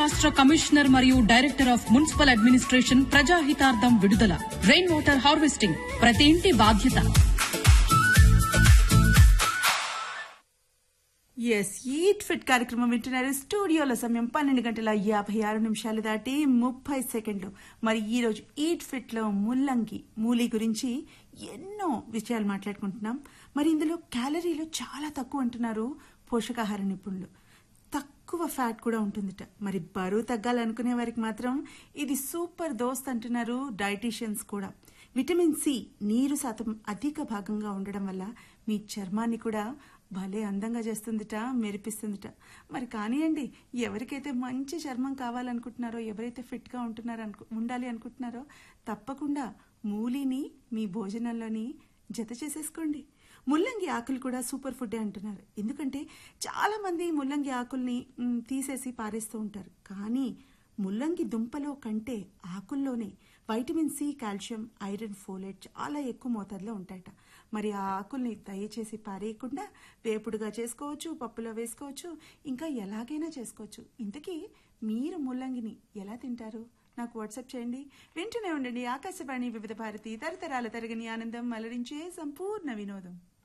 రాష్ట్ర కమిషనర్ మరియు director of municipal administration ప్రజాహితార్థం విడుదల రెయిన్ వాటర్ హార్వెస్టింగ్ ప్రతి ఇంటి బాధ్యత ఎస్ ఈట్ ఫిట్ కార్యక్రమం వింటున్నారు స్టూడియోలో సమయం పన్నెండు గంటల యాభై ఆరు నిమిషాలు దాటి ముప్పై సెకండ్లు మరి ఈ రోజు ఈట్ ఫిట్ లో ముల్లంగి మూలి గురించి ఎన్నో విషయాలు మాట్లాడుకుంటున్నాం మరి ఇందులో క్యాలరీలు చాలా తక్కువ అంటున్నారు పోషకాహార నిపుణులు తక్కువ ఫ్యాట్ కూడా ఉంటుందిట మరి బరువు తగ్గాలనుకునే వారికి మాత్రం ఇది సూపర్ దోస్త్ అంటున్నారు డైటీషియన్స్ కూడా విటమిన్ సి నీరు శాతం అధిక భాగంగా ఉండడం వల్ల మీ చర్మాన్ని కూడా భలే అందంగా చేస్తుందిట మెరిపిస్తుందిట మరి కానివ్వండి ఎవరికైతే మంచి చర్మం కావాలనుకుంటున్నారో ఎవరైతే ఫిట్గా ఉంటున్నారో అనుకు ఉండాలి అనుకుంటున్నారో తప్పకుండా మూలిని మీ భోజనంలోని జత చేసేసుకోండి ముల్లంగి ఆకులు కూడా సూపర్ ఫుడ్ అంటున్నారు ఎందుకంటే చాలా మంది ముల్లంగి ఆకుల్ని మ్, తీసేసి పారేస్తూ ఉంటారు కానీ ముల్లంగి దుంపలో కంటే ఆకుల్లోనే vitamin C calcium iron folate చాలా ఎక్కువ మోతాదులో ఉంటాయట మరి ఆ ఆకుల్ని దయచేసి పారేయకుండా వేపుడుగా చేసుకోవచ్చు పప్పులో వేసుకోవచ్చు ఇంకా ఎలాగైనా చేసుకోవచ్చు ఇంతకీ మీరు ముల్లంగిని ఎలా తింటారు నాకు వాట్సాప్ చేయండి వింటూనే ఉండండి ఆకాశవాణి వివిధ భారతి తరతరాల తరగని ఆనందం అలరించే సంపూర్ణ వినోదం